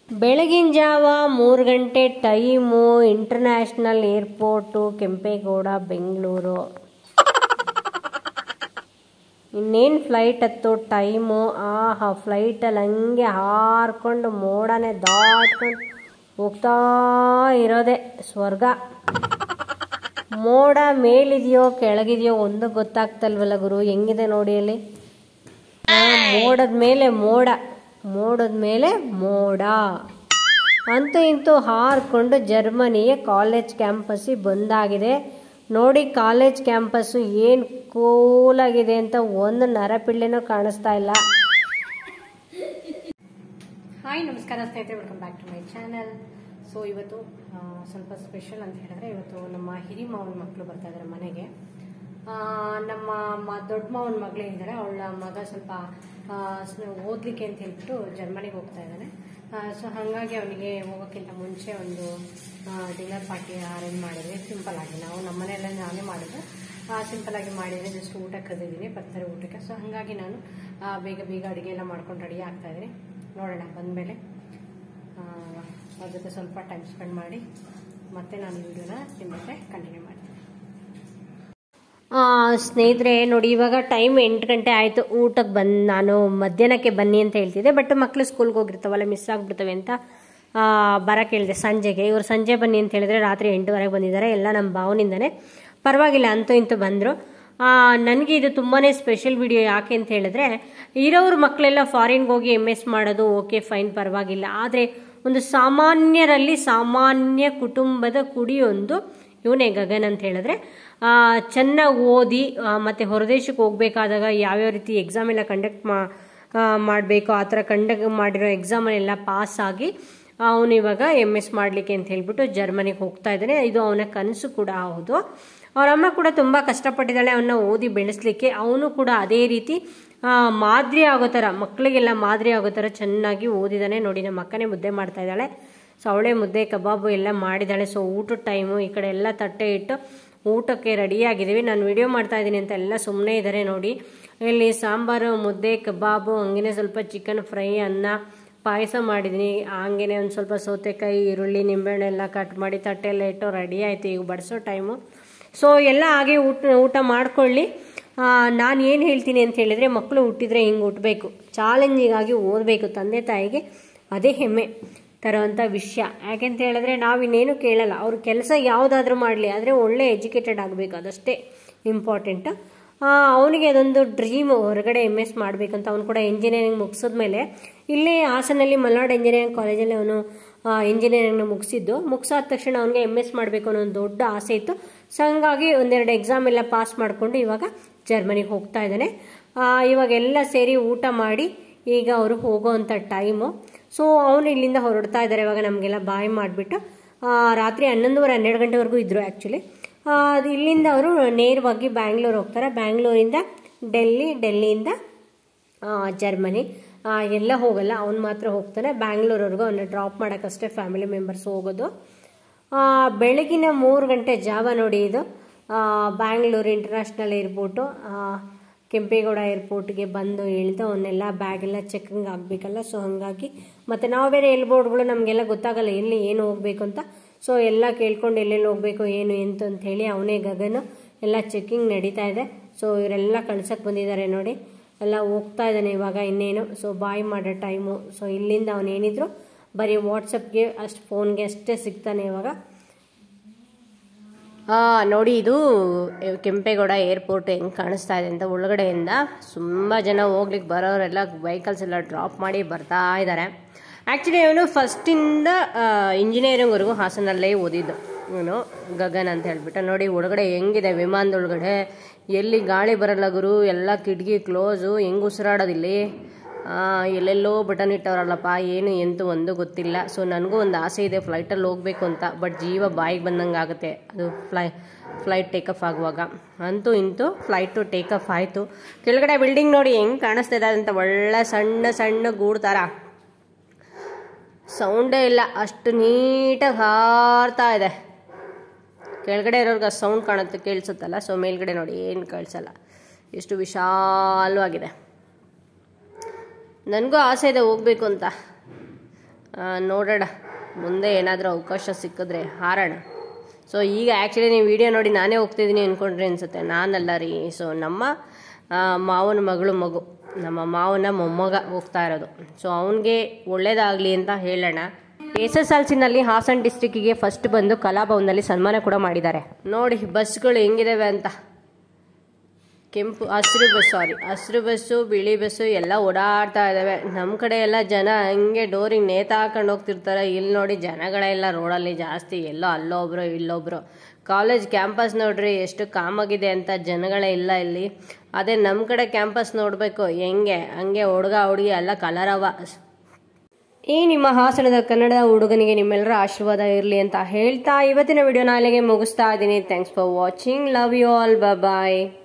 ಬೆಳಗಿನ ಜಾವ ಮೂರು ಗಂಟೆ time international airport Kempegowda Bengaluru ಇನ್ನೇನು ಫ್ಲೈಟ್ ಹತ್ತು ಟೈಮು ಆಹಾ ಫ್ಲೈಟಲ್ಲಿ ಹಂಗೆ ಹಾರ್ಕೊಂಡು ಮೋಡನೇ ದಾಟ್ಕೊಂಡು ಹೋಗ್ತಾ ಇರೋದೆ ಸ್ವರ್ಗ ಮೋಡ ಮೇಲಿದೆಯೋ ಕೆಳಗಿದೆಯೋ ಒಂದು ಗೊತ್ತಾಗ್ತಲ್ವಲ್ಲ ಗುರು ಹೆಂಗಿದೆ ನೋಡಿ ಅಲ್ಲಿ ಮೋಡದ ಮೇಲೆ ಮೋಡ ಮೋಡದ ಮೇಲೆ ಮೋಡ ಅಂತೂ ಇಂತೂ ಹಾರ್ಕೊಂಡು ಜರ್ಮನಿಯ ಕಾಲೇಜ್ ಕ್ಯಾಂಪಸ್ಸಿಗೆ ಬಂದಾಗಿದೆ ನೋಡಿ ಕಾಲೇಜ್ ಕ್ಯಾಂಪಸ್ಸು ಏನು ಕೂಲಾಗಿದೆ ಅಂತ ಒಂದು ನರಪಿಳ್ಳೆನೂ ಕಾಣಿಸ್ತಾ ಇಲ್ಲ ಹಾಯ್ ನಮಸ್ಕಾರ ಸ್ನೇಹಿತರೆ welcome back to my channel so ಇವತ್ತು ಆ, ಸ್ವಲ್ಪ ಸ್ಪೆಷಲ್ ಅಂತ ಹೇಳಿದ್ರೆ ಇವತ್ತು ನಮ್ಮ ಹಿರಿ ಮಾವನ ಮಕ್ಕಳು ಬರ್ತಾ ಇದ್ದಾರೆ ಮನೆಗೆ ಆ, ನಮ್ಮ ಮ- ದೊಡ್ಡ ಮಾವನ ಮಗಳೇನಿದ್ದಾರೆ ಅವಳ ಮಗ ಸ್ವಲ್ಪ ಆ, ಸ್ನ- ಓದ್ಲಿಕ್ಕೆ ಅಂತ ಹೇಳ್ಬಿಟ್ಟು ಜರ್ಮನಿಗೆ ಹೋಗ್ತಾ ಇದ್ದಾನೆ ಸೊ ಹಾಗಾಗಿ ಅವನಿಗೆ ಹೋಗೋಕ್ಕಿಂತ ಮುಂಚೆ ಒಂದು ಡಿನ್ನರ್ ಪಾರ್ಟಿ ಅರೇಂಜ್ ಮಾಡಿದ್ವಿ ಸಿಂಪಲ್ ಆಗಿ ನಾವು ನಮ್ಮನೆಯಲ್ಲ ನಾನೇ ಮಾಡಿದ್ದು ಸಿಂಪಲ್ ಆಗಿ ಮಾಡಿದ್ರೆ ಜಸ್ಟ್ ಊಟ ಕರೆದಿದ್ದೀನಿ ಬರ್ತಾರೆ ಊಟಕ್ಕೆ ಸೊ ಹಾಗಾಗಿ ನಾನು ಆ, ಬೇಗ ಬೇಗ ಅಡುಗೆ ಎಲ್ಲ ಮಾಡ್ಕೊಂಡು ರೆಡಿ ಆಗ್ತಾ ಇದ್ದೀನಿ ನೋಡೋಣ ಬಂದಮೇಲೆ ಅದ್ರ ಜೊತೆ ಸ್ವಲ್ಪ ಟೈಮ್ ಸ್ಪೆಂಡ್ ಮಾಡಿ ಮತ್ತೆ ನಾನು ವಿಡಿಯೋನ ನಿಮ್ಮ ಜೊತೆ ಕಂಟಿನ್ಯೂ ಮಾಡ್ತೀನಿ ಸ್ನೇಹಿತರೆ ನೋಡಿ ಇವಾಗ ಟೈಮ್ ಎಂಟು ಗಂಟೆ ಆಯಿತು ಊಟಕ್ಕೆ ಬಂದು ನಾನು ಮಧ್ಯಾಹ್ನಕ್ಕೆ ಬನ್ನಿ ಅಂತ ಹೇಳ್ತಿದ್ದೆ ಬಟ್ ಮಕ್ಕಳು ಸ್ಕೂಲ್ಗೆ ಹೋಗಿರ್ತಾವಲ್ಲ ಮಿಸ್ ಆಗಿಬಿಡ್ತವೆ ಅಂತ ಬರೋಕ್ಕೆ ಹೇಳಿದೆ ಸಂಜೆಗೆ ಇವರು ಸಂಜೆ ಬನ್ನಿ ಅಂತ ಹೇಳಿದ್ರೆ ರಾತ್ರಿ ಎಂಟುವರೆಗೆ ಬಂದಿದ್ದಾರೆ ಎಲ್ಲ ನಮ್ಮ ಭಾವನಿಂದನೇ ಪರವಾಗಿಲ್ಲ ಅಂತೂ ಇಂತೂ ಬಂದರು ನನಗೆ ಇದು ತುಂಬಾ ಸ್ಪೆಷಲ್ ವಿಡಿಯೋ ಯಾಕೆ ಅಂತ ಹೇಳಿದ್ರೆ ಇರೋರು ಮಕ್ಕಳೆಲ್ಲ ಫಾರಿನ್ಗೆ ಹೋಗಿ ಎಮ್ ಎಸ್ ಮಾಡೋದು ಓಕೆ ಫೈನ್ ಪರವಾಗಿಲ್ಲ ಆದರೆ ಒಂದು ಸಾಮಾನ್ಯರಲ್ಲಿ ಸಾಮಾನ್ಯ ಕುಟುಂಬದ ಕುಡಿಯೊಂದು ಇವನೇ ಗಗನ್ ಅಂತ ಹೇಳಿದ್ರೆ ಚೆನ್ನಾಗಿ ಓದಿ ಆ, ಮತ್ತೆ ಹೊರದೇಶಕ್ಕೆ ಹೋಗ್ಬೇಕಾದಾಗ ಯಾವ್ಯಾವ ರೀತಿ ಎಕ್ಸಾಮ್ ಎಲ್ಲ ಕಂಡಕ್ಟ್ ಮಾ ಮಾಡಬೇಕು ಆ ಥರ ಕಂಡಕ್ಟ್ ಮಾಡಿರೋ ಎಕ್ಸಾಮನ್ನೆಲ್ಲ ಪಾಸ್ ಆಗಿ ಅವನು ಇವಾಗ ಎಮ್ ಎಸ್ ಮಾಡಲಿಕ್ಕೆ ಅಂತ ಹೇಳ್ಬಿಟ್ಟು ಜರ್ಮನಿಗೆ ಹೋಗ್ತಾ ಇದ್ದಾನೆ ಇದು ಅವನ ಕನಸು ಕೂಡ ಹೌದು ಅವ್ರ ಅಮ್ಮ ಕೂಡ ತುಂಬ ಕಷ್ಟಪಟ್ಟಿದ್ದಾಳೆ ಅವನ್ನ ಓದಿ ಬೆಳೆಸಲಿಕ್ಕೆ ಅವನು ಕೂಡ ಅದೇ ರೀತಿ ಆ, ಮಾದರಿ ಆಗೋ ಥರ ಮಕ್ಕಳಿಗೆಲ್ಲ ಮಾದರಿ ಆಗೋ ಥರ ಚೆನ್ನಾಗಿ ಓದಿದ್ದಾನೆ ನೋಡಿ ನಮ್ಮ ಅಕ್ಕನೇ ಮುದ್ದೆ ಮಾಡ್ತಾ ಇದ್ದಾಳೆ ಸೊ ಅವಳೇ ಮುದ್ದೆ ಕಬಾಬು ಎಲ್ಲ ಮಾಡಿದ್ದಾಳೆ ಸೊ ಊಟದ ಟೈಮು ಈ ಕಡೆ ಎಲ್ಲ ತಟ್ಟೆ ಇಟ್ಟು ಊಟಕ್ಕೆ ರೆಡಿಯಾಗಿದ್ದೀವಿ ನಾನು ವಿಡಿಯೋ ಮಾಡ್ತಾ ಇದ್ದೀನಿ ಅಂತ ಎಲ್ಲ ಸುಮ್ಮನೆ ಇದ್ದಾರೆ ನೋಡಿ ಇಲ್ಲಿ ಸಾಂಬಾರು ಮುದ್ದೆ ಕಬಾಬು ಹಂಗೇನೆ ಸ್ವಲ್ಪ ಚಿಕನ್ ಫ್ರೈ ಅನ್ನ ಪಾಯಸ ಮಾಡಿದ್ದೀನಿ ಹಂಗೇನೆ ಒಂದು ಸ್ವಲ್ಪ ಸೌತೆಕಾಯಿ ಈರುಳ್ಳಿ ನಿಂಬೆಹಣ್ಣು ಎಲ್ಲ ಕಟ್ ಮಾಡಿ ತಟ್ಟೆಲ್ಲ ಇಟ್ಟು ರೆಡಿ ಆಯಿತು ಈಗ ಬಡಿಸೋ ಟೈಮು ಸೊ ಎಲ್ಲ ಹಾಗೆ ಊಟ ಊಟ ಮಾಡ್ಕೊಳ್ಳಿ ನಾನು ಏನು ಹೇಳ್ತೀನಿ ಅಂತ ಹೇಳಿದರೆ ಮಕ್ಕಳು ಹುಟ್ಟಿದ್ರೆ ಹಿಂಗೆ ಹುಟ್ಟಬೇಕು ಚಾಲೆಂಜಿಗಾಗಿ ಓದಬೇಕು ತಂದೆ ತಾಯಿಗೆ ಅದೇ ಹೆಮ್ಮೆ ತರುವಂಥ ವಿಷಯ ಯಾಕೆಂತ ಹೇಳಿದ್ರೆ ನಾವು ಇನ್ನೇನು ಕೇಳಲ್ಲ ಅವ್ರ ಕೆಲಸ ಯಾವುದಾದ್ರೂ ಮಾಡಲಿ ಆದರೆ ಒಳ್ಳೆ ಎಜುಕೇಟೆಡ್ ಆಗಬೇಕು ಅದಷ್ಟೇ ಇಂಪಾರ್ಟೆಂಟ್ ಅವನಿಗೆ ಅದೊಂದು ಡ್ರೀಮ್ ಹೊರಗಡೆ ಎಮ್ ಎಸ್ ಮಾಡಬೇಕಂತ ಅವನು ಕೂಡ ಇಂಜಿನಿಯರಿಂಗ್ ಮುಗಿಸಿದ್ಮೇಲೆ ಇಲ್ಲೇ ಹಾಸನಲ್ಲಿ ಮಲ್ನಾಡ್ ಇಂಜಿನಿಯರಿಂಗ್ ಕಾಲೇಜಲ್ಲಿ ಅವನು ಇಂಜಿನಿಯರಿಂಗ್ನ ಮುಗಿಸಿದ್ದು ಮುಗಿಸಾದ ತಕ್ಷಣ ಅವನಿಗೆ ಎಮ್ ಎಸ್ ಮಾಡಬೇಕು ಅನ್ನೋ ಒಂದು ದೊಡ್ಡ ಆಸೆ ಇತ್ತು ಸೊ ಹಂಗಾಗಿ ಒಂದೆರಡು ಎಕ್ಸಾಮ್ ಎಲ್ಲ ಪಾಸ್ ಮಾಡಿಕೊಂಡು ಇವಾಗ ಜರ್ಮನಿಗೆ ಹೋಗ್ತಾ ಇದ್ದಾನೆ ಆ, ಇವಾಗ ಎಲ್ಲ ಸೇರಿ ಊಟ ಮಾಡಿ ಈಗ ಅವರು ಹೋಗೋವಂಥ ಟೈಮು ಸೊ ಅವನು ಇಲ್ಲಿಂದ ಹೊರಡ್ತಾ ಇದ್ದಾರೆ ಇವಾಗ ನಮಗೆಲ್ಲ ಬಾಯ್ ಮಾಡಿಬಿಟ್ಟು ರಾತ್ರಿ ಹನ್ನೊಂದುವರೆ ಹನ್ನೆರಡು ಗಂಟೆವರೆಗೂ ಇದ್ದರು ಆ್ಯಕ್ಚುಲಿ ಇಲ್ಲಿಂದ ಅವರು ನೇರವಾಗಿ ಬ್ಯಾಂಗ್ಳೂರ್ ಹೋಗ್ತಾರೆ ಬ್ಯಾಂಗ್ಳೂರಿಂದ ಡೆಲ್ಲಿ ಡೆಲ್ಲಿಯಿಂದ ಆ, ಜರ್ಮನಿ ಆ, ಎಲ್ಲ ಹೋಗಲ್ಲ ಅವ್ನು ಮಾತ್ರ ಹೋಗ್ತಾನೆ ಬ್ಯಾಂಗ್ಳೂರ್ವರೆಗೂ ಅವನ್ನ ಡ್ರಾಪ್ ಮಾಡೋಕ್ಕಷ್ಟೇ ಫ್ಯಾಮಿಲಿ ಮೆಂಬರ್ಸ್ ಹೋಗೋದು ಆ, ಬೆಳಗಿನ ಮೂರು ಗಂಟೆ ಜಾವ ನೋಡಿ ಇದು ಆ, ಬ್ಯಾಂಗ್ಳೂರು ಇಂಟರ್ನ್ಯಾಷನಲ್ ಏರ್ಪೋರ್ಟು ಆ, ಕೆಂಪೇಗೌಡ ಏರ್ಪೋರ್ಟ್ಗೆ ಬಂದು ಇಳಿದು ಅವನ್ನೆಲ್ಲ ಬ್ಯಾಗ್ ಎಲ್ಲ ಚೆಕಿಂಗ್ ಆಗಬೇಕಲ್ಲ ಸೊ ಹಾಗಾಗಿ ಮತ್ತು ನಾವು ಬೇರೆ ಎಲ್ಬೋರ್ಡ್ಗಳು ನಮಗೆಲ್ಲ ಗೊತ್ತಾಗಲ್ಲ ಎಲ್ಲಿ ಏನು ಹೋಗಬೇಕು ಅಂತ ಸೊ ಎಲ್ಲ ಕೇಳ್ಕೊಂಡು ಎಲ್ಲೆಲ್ಲಿ ಹೋಗಬೇಕು ಏನು ಎಂತ ಅಂತ ಹೇಳಿ ಅವನೇ ಗಗನು ಎಲ್ಲ ಚೆಕಿಂಗ್ ನಡೀತಾ ಇದೆ ಸೊ ಇವರೆಲ್ಲ ಕಳ್ಸಕ್ಕೆ ಬಂದಿದ್ದಾರೆ ನೋಡಿ ಎಲ್ಲ ಹೋಗ್ತಾ ಇದ್ದಾನೆ ಇವಾಗ ಇನ್ನೇನು ಸೊ ಬಾಯ್ ಮಾಡೋ ಟೈಮು ಸೊ ಇಲ್ಲಿಂದ ಅವನೇನಿದ್ರು ಬರೀ ವಾಟ್ಸಪ್ಗೆ ಅಷ್ಟು ಫೋನ್ಗೆ ಅಷ್ಟೇ ಸಿಗ್ತಾನೆ ಇವಾಗ ನೋಡಿ ಇದು ಕೆಂಪೇಗೌಡ ಏರ್ಪೋರ್ಟ್ ಹೆಂಗೆ ಕಾಣಿಸ್ತಾ ಇದೆ ಅಂತ ಒಳಗಡೆಯಿಂದ ತುಂಬ ಜನ ಹೋಗ್ಲಿಕ್ಕೆ ಬರೋರೆಲ್ಲ ವೆಹಿಕಲ್ಸ್ ಎಲ್ಲ ಡ್ರಾಪ್ ಮಾಡಿ ಬರ್ತಾ ಇದ್ದಾರೆ ಆ್ಯಕ್ಚುಲಿ ಅವನು ಫಸ್ಟಿಂದ ಇಂಜಿನಿಯರಿಂಗ್ವರೆಗೂ ಹಾಸನಲ್ಲೇ ಓದಿದ್ದು ಇವನು ಗಗನ್ ಅಂತ ಹೇಳ್ಬಿಟ್ಟು ನೋಡಿ ಒಳಗಡೆ ಹೆಂಗಿದೆ ವಿಮಾನದೊಳಗಡೆ ಎಲ್ಲಿ ಗಾಳಿ ಬರಲ್ಲ ಗುರು ಎಲ್ಲ ಕಿಟಕಿ ಕ್ಲೋಸು ಹೆಂಗೆ ಉಸಿರಾಡೋದಿಲ್ಲಿ ಆ, ಎಲ್ಲೆಲ್ಲೋ ಬಟನ್ ಇಟ್ಟವ್ರಲ್ಲಪ್ಪ ಏನು ಎಂತೂ ಒಂದು ಗೊತ್ತಿಲ್ಲ ಸೊ ನನಗೂ ಒಂದು ಆಸೆ ಇದೆ ಫ್ಲೈಟಲ್ಲಿ ಹೋಗಬೇಕು ಅಂತ ಬಟ್ ಜೀವ ಬಾಯಿಗೆ ಬಂದಂಗೆ ಆಗುತ್ತೆ ಅದು ಫ್ಲೈ ಫ್ಲೈಟ್ ಟೇಕಫ್ ಆಗುವಾಗ ಅಂತೂ ಇಂತೂ ಫ್ಲೈಟು ಟೇಕಫ್ ಆಯಿತು ಕೆಳಗಡೆ ಬಿಲ್ಡಿಂಗ್ ನೋಡಿ ಹೆಂಗೆ ಕಾಣಿಸ್ತಿದೆ ಅಂತ ಒಳ್ಳೆ ಸಣ್ಣ ಸಣ್ಣ ಗೂಡು ಥರ ಸೌಂಡೇ ಇಲ್ಲ ಅಷ್ಟು ನೀಟಾಗಿ ಹಾರ್ತಾ ಇದೆ ಕೆಳಗಡೆ ಇರೋರ್ಗೆ ಸೌಂಡ್ ಕಾಣುತ್ತೆ ಕೇಳಿಸುತ್ತಲ್ಲ ಸೊ ಮೇಲ್ಗಡೆ ನೋಡಿ ಏನು ಕೇಳಿಸಲ್ಲ ಎಷ್ಟು ವಿಶಾಲವಾಗಿದೆ ನನಗೂ ಆಸೆ ಇದೆ ಹೋಗ್ಬೇಕು ಅಂತ ಆ, ನೋಡೋಣ ಮುಂದೆ ಏನಾದರೂ ಅವಕಾಶ ಸಿಕ್ಕಿದ್ರೆ ಹಾರೋಣ ಸೊ ಈಗ ಆ್ಯಕ್ಚುಲಿ ನೀವು ವಿಡಿಯೋ ನೋಡಿ ನಾನೇ ಹೋಗ್ತಿದ್ದೀನಿ ಅಂದ್ಕೊಂಡ್ರಿ ಅನ್ಸುತ್ತೆ ನಾನಲ್ಲ ರೀ ಸೊ ನಮ್ಮ ಆ, ಮಾವನ ಮಗಳು ಮಗು ನಮ್ಮ ಮಾವನ ಮೊಮ್ಮಗ ಹೋಗ್ತಾ ಇರೋದು ಸೊ ಅವನಿಗೆ ಒಳ್ಳೇದಾಗಲಿ ಅಂತ ಹೇಳೋಣ ಎಸ್ ಎಸ್ ಎಲ್ ಸಿನಲ್ಲಿ ಹಾಸನ್ ಡಿಸ್ಟಿಕ್ಕಿಗೆ ಫಸ್ಟ್ ಬಂದು ಕಲಾಭವನದಲ್ಲಿ ಸನ್ಮಾನ ಕೂಡ ಮಾಡಿದ್ದಾರೆ ನೋಡಿ ಬಸ್ಗಳು ಹೆಂಗಿದಾವೆ ಅಂತ ಕೆಂಪು ಹಸಿರು ಬಸ್ ಸಾರಿ ಹಸಿರು ಬಸ್ಸು ಬಿಳಿ ಬಸ್ಸು ಎಲ್ಲ ಓಡಾಡ್ತಾ ಇದ್ದಾವೆ ನಮ್ಮ ಕಡೆ ಎಲ್ಲ ಜನ ಹಂಗೆ ಡೋರಿಗೆ ನೇತ ಹಾಕೊಂಡು ಹೋಗ್ತಿರ್ತಾರೆ ಇಲ್ಲಿ ನೋಡಿ ಜನಗಳೆಲ್ಲ ರೋಡಲ್ಲಿ ಜಾಸ್ತಿ ಎಲ್ಲೋ ಅಲ್ಲೊಬ್ರು ಇಲ್ಲೊಬ್ರು ಕಾಲೇಜ್ ಕ್ಯಾಂಪಸ್ ನೋಡ್ರಿ ಎಷ್ಟು ಕಾಮಾಗಿದೆ ಅಂತ ಜನಗಳೇ ಇಲ್ಲ ಇಲ್ಲಿ ಅದೇ ನಮ್ಮ ಕಡೆ ಕ್ಯಾಂಪಸ್ ನೋಡಬೇಕು ಹೆಂಗೆ ಹಂಗೆ ಹುಡುಗ ಹುಡುಗಿ ಎಲ್ಲ ಕಲರವ ಈ ನಿಮ್ಮ ಹಾಸನದ ಕನ್ನಡ ಹುಡುಗನಿಗೆ ನಿಮ್ಮೆಲ್ಲರ ಆಶೀರ್ವಾದ ಇರಲಿ ಅಂತ ಹೇಳ್ತಾ ಇವತ್ತಿನ ವಿಡಿಯೋನ ಅಲ್ಲಿಗೆ ಮುಗಿಸ್ತಾ ಇದ್ದೀನಿ thanks for watching love you all bye